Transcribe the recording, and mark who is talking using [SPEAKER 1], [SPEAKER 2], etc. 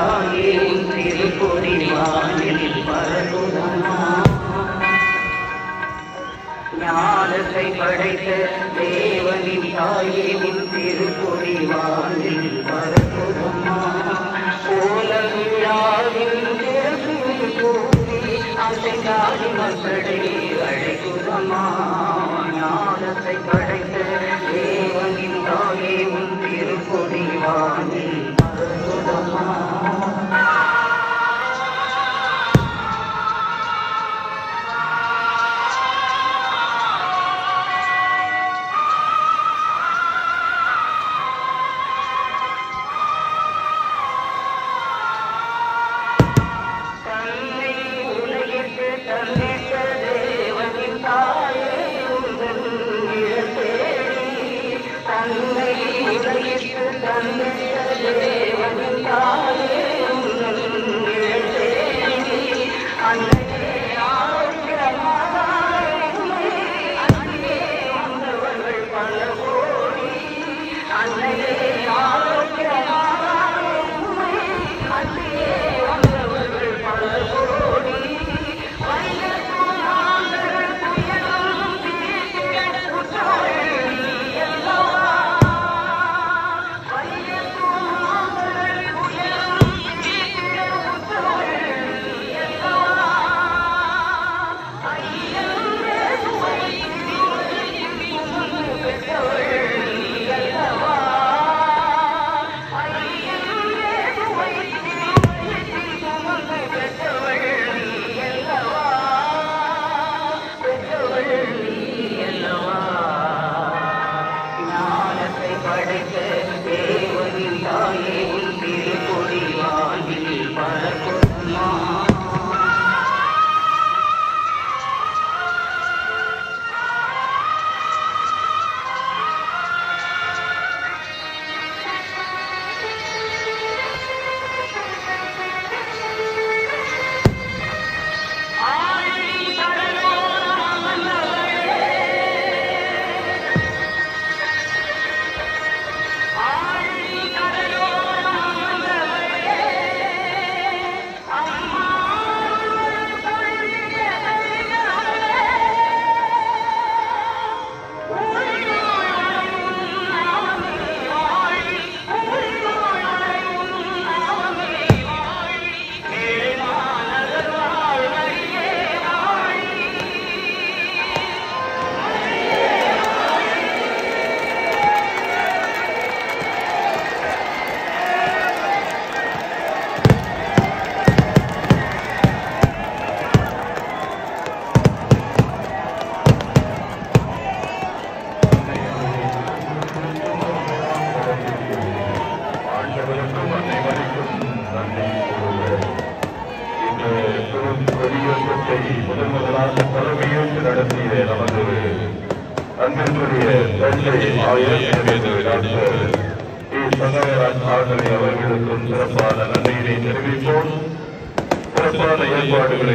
[SPEAKER 1] தாயே உன் திருப்பொடி வானில் பரகுதமா ஞானத்தை படைத்த தேவனின் தாயே உன் திருப்பொடி வானில் பரகுதமா கோலவிழாவின் திறப்பில் கூடி அசைந்தாடி மக்களை அழைக்குதமா ஞானத்தை படைத்த தேவனின் தாயே உன் திருப்பொடி வானில் பரகுதமா தன்னை உலகிற்கு தந்திட்ட தேவனின் தாயே உந்தன் நிழற்தேடி. தன்னை உலகிற்கு தந்திட்ட தேவனின் தாயே உந்தன் நிழற்தேடி. அன்னையே ஆரோக்கியமான உம்மை அன்பிலே வந்தவர்கள் பல கோடி. அன்னையே ஆரோக்கியமான உம்மை அன்பிலே வந்தவர்கள் பல கோடி. வையத்தும் ஆண்டவர் துயரம் தீர்த்திட உற்றவள் நீ அல்லவா? வையத்தும் ஆண்டவர் துயரம் தீர்த்திட உற்றவள் நீ அல்லவா? ஐயன்றே சுவை திருவடி சுமந்து பெற்றவள் நீ அல்லவா? ஐயன்றே சுவை திருவடி சுமந்து பெற்றவள் நீ அல்லவா? பெற்றவள் நீ அல்லவா? ஞானத்தை படைத்த தேவனின் தாயே உன் திருப்பொடி வானில் பறக்குமா ஆழி கடலோரம் அமர்ந்தவளே ஆழி கடலோரம் அமர்ந்தவளே அம்மா உன் தழுவிய கைகளே உயிரோய் அலையும் நாமே வாழி உயிரோய் அலையும் நாமே வாழி ஏழானவர் வாழ்வழியே வாழி
[SPEAKER 2] ஆண்டவருக்கும் அனைவருக்கும் நன்றி கூறுகிறேன். இந்த பெரும் கொடியேற்றத்தை முதன் முதலாக தலைமையேற்று நடத்திய நமது அன்பிற்குரிய தந்தை ஆயர் டாக்டர் டி. சகாயராஜ் ஆகவே அவர்களுக்கும் சிறப்பான நன்றியினை தெரிவிப்போம் சிறப்பான ஏற்பாடுகளை